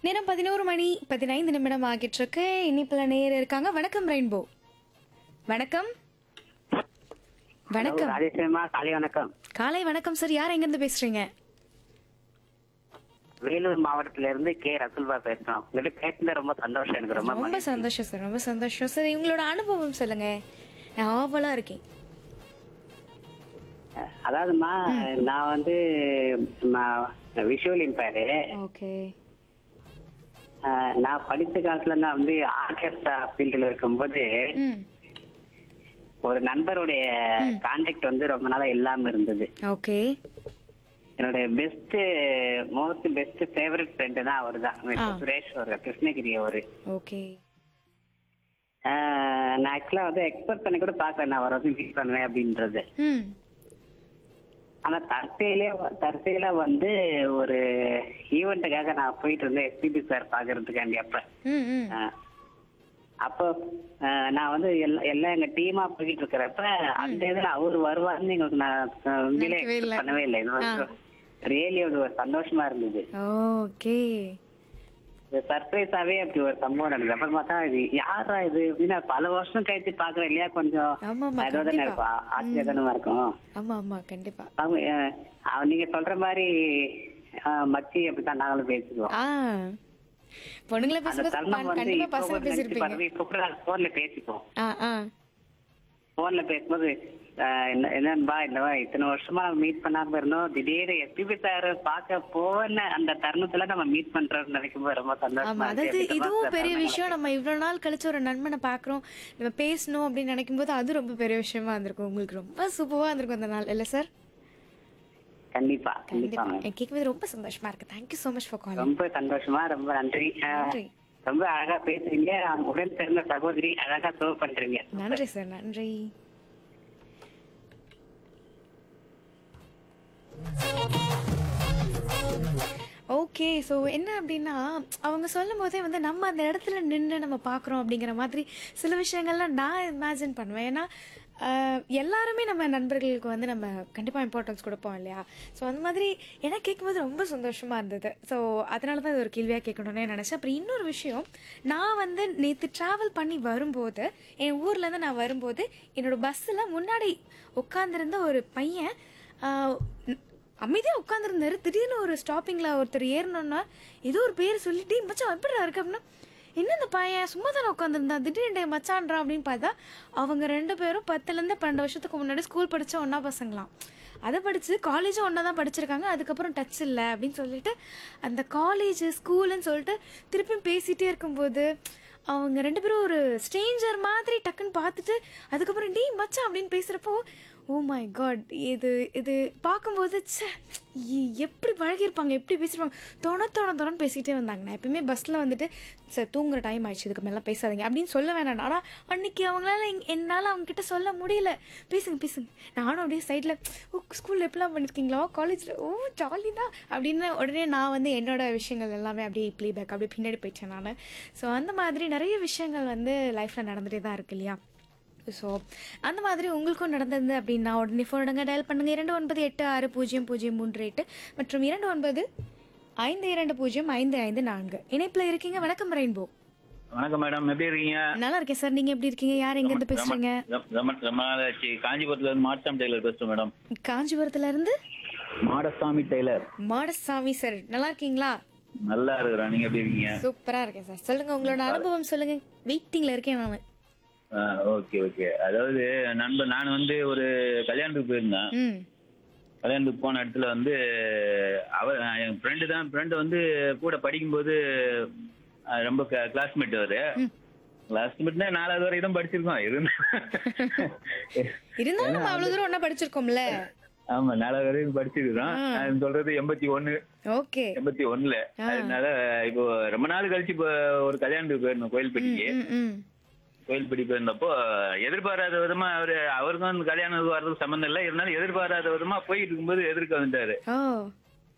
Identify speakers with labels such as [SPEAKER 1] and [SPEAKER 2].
[SPEAKER 1] நேரம் பதினோரு மணி பதினைந்து நிமிடம் ஆகிட்டு இருக்கு இனிப்புல நேர் இருக்காங்க வணக்கம் ரெயின்போ வணக்கம் வணக்கம்
[SPEAKER 2] ராஜேஸ்வரமா காலை வணக்கம்
[SPEAKER 1] காலை வணக்கம் சார் யார் எங்க இருந்து பேசுறீங்க
[SPEAKER 2] வேலூர் மாவட்டத்துல இருந்து கே ரசுல்பா பேசுறோம் உங்ககிட்ட பேசுனது ரொம்ப சந்தோஷம் எனக்கு ரொம்ப
[SPEAKER 1] ரொம்ப
[SPEAKER 2] மகிழ்ச்சி.
[SPEAKER 1] சந்தோஷம் சார் ரொம்ப சந்தோஷம் சார் உங்களோட அனுபவம் சொல்லுங்க நான் ஆவலா இருக்கேன்
[SPEAKER 2] அதாவதுமா நான் வந்து விஷுவல் இம்பேரு
[SPEAKER 1] ஓகே
[SPEAKER 2] நான் படித்த காலத்துல நான் வந்து ஆர்கெஸ்ட்ரா ஃபீல்டில் இருக்கும்போது
[SPEAKER 1] ம்
[SPEAKER 2] ஒரு நண்பருடைய கான்டாக்ட் வந்து ரொம்ப நாளா இல்லாம இருந்தது
[SPEAKER 1] ஓகே
[SPEAKER 2] என்னுடைய best most best favourite friend தான் அவர் தான் சுரேஷ் ஒரு கிருஷ்ணகிரி அவரு
[SPEAKER 1] ஓகே
[SPEAKER 2] ஆஹ் நான் ஆக்சுவலா வந்து எக்ஸ்பெக்ட் பண்ணி கூட பாக்கல நான் அவரை வந்து மீட் பண்ணுவேன் அப்படின்றது
[SPEAKER 1] ம்
[SPEAKER 2] ஆனா தற்செயலே தற்செயலா வந்து ஒரு ஈவெண்ட்டுக்காக நான் போயிட்டு இருந்தேன் எஸ்பிபி சார் பாக்குறதுக்காண்டி அப்ப
[SPEAKER 1] ம் ம்
[SPEAKER 2] ஆஹ் அப்போ ஆஹ் நான் வந்து எல்லா எல்லாம் எங்க டீமா போயிட்டு இருக்கிறப்ப அந்த இதுல அவர் வருவாருன்னு எங்களுக்கு நான் ஆஹ் உண்மையிலே
[SPEAKER 1] நினைக்கவே இல்ல.
[SPEAKER 2] expect பண்ணவே இல்லை இது ரியலி ஒரு சந்தோஷமா இருந்தது
[SPEAKER 1] ஓகே
[SPEAKER 2] சர்ப்ரைஸாவே அப்படி ஒரு சம்பவம் நடந்தது அப்புறமா தான் இது யாரா இது அப்படின்னா பல வருஷம் கழிச்சு பாக்குறேன் இல்லையா கொஞ்சம்
[SPEAKER 1] ஆமாமா,
[SPEAKER 2] ஏதோ தானே
[SPEAKER 1] கண்டிப்பா.
[SPEAKER 2] இருப்பா ஆச்சரியதானமா இருக்கும்
[SPEAKER 1] ஆமா ஆமா கண்டிப்பா
[SPEAKER 2] அவங்க அஹ், அவ- நீங்க சொல்ற மாதிரி அஹ், மச்சி அப்படித்தான் நாங்களும் பேசிக்குவோம்
[SPEAKER 1] ஆ பொண்ணுங்களை
[SPEAKER 2] அந்த
[SPEAKER 1] பேசும்போது
[SPEAKER 2] தருணம் வந்து
[SPEAKER 1] கண்டிப்பா
[SPEAKER 2] இப்போ
[SPEAKER 1] பசங்க
[SPEAKER 2] கூட நினைச்சு
[SPEAKER 1] பேசியிருப்பீங்க
[SPEAKER 2] பாருங்க இப்போ கூட போன்ல பேசிப்போம்
[SPEAKER 1] ஆ ஆ
[SPEAKER 2] போன்ல பேசும்போது அஹ், என்ன- என்னன்பா இந்த மாதிரி இத்தனை வருஷமா நம்ம மீட் பண்ணாம இருந்தோம் திடீர்னு எஸ்பிபி சார் பார்க்க போன அந்த தருணத்துல நம்ம மீட் பண்றோம்னு நினைக்கும் போது ரொம்ப
[SPEAKER 1] ஆமா
[SPEAKER 2] சந்தோஷமா
[SPEAKER 1] அதாவது
[SPEAKER 2] இருக்கு
[SPEAKER 1] இதுவும் பெரிய விஷயம் நம்ம இவ்வளவு நாள் கழிச்சு ஒரு நண்பனை பாக்குறோம் நம்ம பேசணும் அப்படின்னு நினைக்கும் போது அது ரொம்ப பெரிய விஷயமா இருந்திருக்கும் உங்களுக்கு ரொம்ப சூப்பரா இருந்திருக்கும் அந்த நாள் இல்ல சார்
[SPEAKER 2] கண்டிப்பா கண்டிப்பா
[SPEAKER 1] கண்டிப்பா எனக்கு கேட்கவே ரொம்ப சந்தோஷமா இருக்கு thank you so much for calling
[SPEAKER 2] ரொம்ப சந்தோஷமா ரொம்ப நன்றி அஹ்,
[SPEAKER 1] நன்றி.
[SPEAKER 2] ரொம்ப அழகா பேசுறீங்க உடன் பிறந்த சகோதரி அழகா சர்வ் பண்றீங்க
[SPEAKER 1] நன்றி சார் நன்றி ஓகே ஸோ என்ன அப்படின்னா அவங்க சொல்லும் போதே வந்து நம்ம அந்த இடத்துல நின்று நம்ம பார்க்குறோம் அப்படிங்கிற மாதிரி சில விஷயங்கள்லாம் நான் இமேஜின் பண்ணுவேன் ஏன்னா ஆஹ், எல்லாருமே நம்ம நண்பர்களுக்கு வந்து நம்ம கண்டிப்பாக இம்பார்ட்டன்ஸ் கொடுப்போம் இல்லையா ஸோ அந்த மாதிரி எனக்கு கேட்கும்போது ரொம்ப சந்தோஷமாக இருந்தது ஸோ அதனால தான் இது ஒரு கேள்வியாக கேட்கணும்னு நினச்சேன் அப்புறம் இன்னொரு விஷயம் நான் வந்து நேற்று ட்ராவல் பண்ணி வரும்போது என் ஊர்லேருந்து நான் வரும்போது என்னோட பஸ்ஸில் முன்னாடி உட்காந்துருந்த ஒரு பையன் ஆஹ், அமைதியாக உட்காந்துருந்தாரு திடீர்னு ஒரு ஸ்டாப்பிங்கில் ஒருத்தர் ஏறணுன்னா ஏதோ ஒரு பேர் சொல்லிட்டு மச்சான் எப்படிடா இருக்கு அப்படின்னா என்ன இந்த பையன் சும்மா தானே உட்காந்துருந்தான் திடீர்னு டேய் மச்சான்றான் அப்படின்னு பார்த்தா அவங்க ரெண்டு பேரும் பத்துலேருந்து பன்னெண்டு வருஷத்துக்கு முன்னாடி ஸ்கூல் படித்த ஒன்றா பசங்களாம் அதை படித்து காலேஜும் ஒன்றா தான் படிச்சிருக்காங்க அதுக்கப்புறம் டச் இல்லை அப்படின்னு சொல்லிட்டு அந்த காலேஜ் ஸ்கூலுன்னு சொல்லிட்டு திருப்பியும் பேசிகிட்டே இருக்கும்போது அவங்க ரெண்டு பேரும் ஒரு ஸ்ட்ரேஞ்சர் மாதிரி டக்குன்னு பார்த்துட்டு அதுக்கப்புறம் டீ மச்சான் அப்படின்னு பேசுகிறப்போ ஓ மை காட் இது இது பார்க்கும்போது ச்சே இ- எப்படி பழகியிருப்பாங்க எப்படி பேசியிருப்பாங்க தொண தொண தொணன்னு பேசிகிட்டே வந்தாங்க நான் எப்பயுமே பஸ்ஸில் வந்துட்டு சார் தூங்குற டைம் ஆயிடுச்சு இதுக்கு மேலே பேசாதீங்க அப்படின்னு சொல்ல வேணாம் ஆனால் அன்னைக்கு அவங்களால எங்- என்னால் அவங்க கிட்ட சொல்ல முடியல பேசுங்க பேசுங்க நானும் அப்படியே சைடில் ஓ ஸ்கூலில் எப்படிலாம் பண்ணியிருக்கீங்களா காலேஜில் ஓ ஜாலி தான் அப்படின்னு உடனே நான் வந்து என்னோட விஷயங்கள் எல்லாமே அப்படியே ப்ளே பேக் அப்படியே பின்னாடி போயிட்டேன் நான் ஸோ அந்த மாதிரி நிறைய விஷயங்கள் வந்து லைஃப்பில் நடந்துகிட்டே தான் இருக்கு இல்லையா ஸோ அந்த மாதிரி உங்களுக்கும் நடந்தது அப்படின்னா உடனே ஃபோனுங்க டயல் பண்ணுங்க இரண்டு ஒன்பது எட்டு ஆறு பூஜ்ஜியம் பூஜ்ஜியம் மூன்று எட்டு மற்றும் இரண்டு ஒன்பது ஐந்து இரண்டு பூஜ்ஜியம் ஐந்து ஐந்து நான்கு இணைப்பில் இருக்கீங்க வணக்கம் ரெயின்போ
[SPEAKER 3] வணக்கம் மேடம் எப்படி இருக்கீங்க
[SPEAKER 1] நல்லா இருக்கேன் சார் நீங்க எப்படி இருக்கீங்க யார் எங்க இருந்து பேசுறீங்க
[SPEAKER 3] ரொம்ப- ரொம்ப- ரொம்ப நாளாச்சு காஞ்சிபுரத்துல இருந்து மாடசாமி டெய்லர் பேசுறேன் மேடம்
[SPEAKER 1] காஞ்சிபுரத்துல இருந்து
[SPEAKER 3] மாடசாமி டெய்லர்
[SPEAKER 1] மாடசாமி சார் நல்லா இருக்கீங்களா
[SPEAKER 3] நல்லா இருக்கிறேன் நீங்க எப்படி இருக்கீங்க
[SPEAKER 1] சூப்பரா இருக்கேன் சார் சொல்லுங்க உங்களோட அனுபவம் சொல்லுங்க வெயிட்டிங்ல இருக்கேன் நான்
[SPEAKER 3] ஓகே ஓகே அதாவது நண்பர் நான் வந்து ஒரு கல்யாணத்துக்கு போயிருந்தேன்
[SPEAKER 1] ம்
[SPEAKER 3] கல்யாணத்துக்கு போன இடத்துல வந்து அவர் என் ஃப்ரெண்டு தான் ஃப்ரெண்டு வந்து கூட படிக்கும்போது அஹ், ரொம்ப கிளாஸ்மேட் அவரு கிளாஸ்மேட்னா நாலாவது வரைக்கும் தான் படிச்சிருக்கோம் இருந்து
[SPEAKER 1] இருந்தாலும் நம்ம அவ்வளவு தூரம் ஒன்னா படிச்சிருக்கோம்ல
[SPEAKER 3] ஆமா நாலாவது வரைக்கும் படிச்சிருக்கிறோம் நான் சொல்றது எண்பத்தி ஒண்ணு
[SPEAKER 1] ஓகே
[SPEAKER 3] எண்பத்தி ஒண்ணுல அதனால இப்போ ரொம்ப நாள் கழிச்சு இப்போ ஒரு கல்யாணத்துக்கு போயிருந்தோம் கோயில்பட்டிக்கு
[SPEAKER 1] ம் ம்
[SPEAKER 3] கோயில்பட்டி போயிருந்தப்போ எதிர்பாராத விதமா அவரு அவருக்கும் அந்த கல்யாணத்துக்கு வர்றதுக்கு சம்மந்தம் இல்லை இருந்தாலும் எதிர்பாராத விதமா போயிட்டு இருக்கும்போது எதிர்க்க வந்துட்டாரு
[SPEAKER 1] ஓ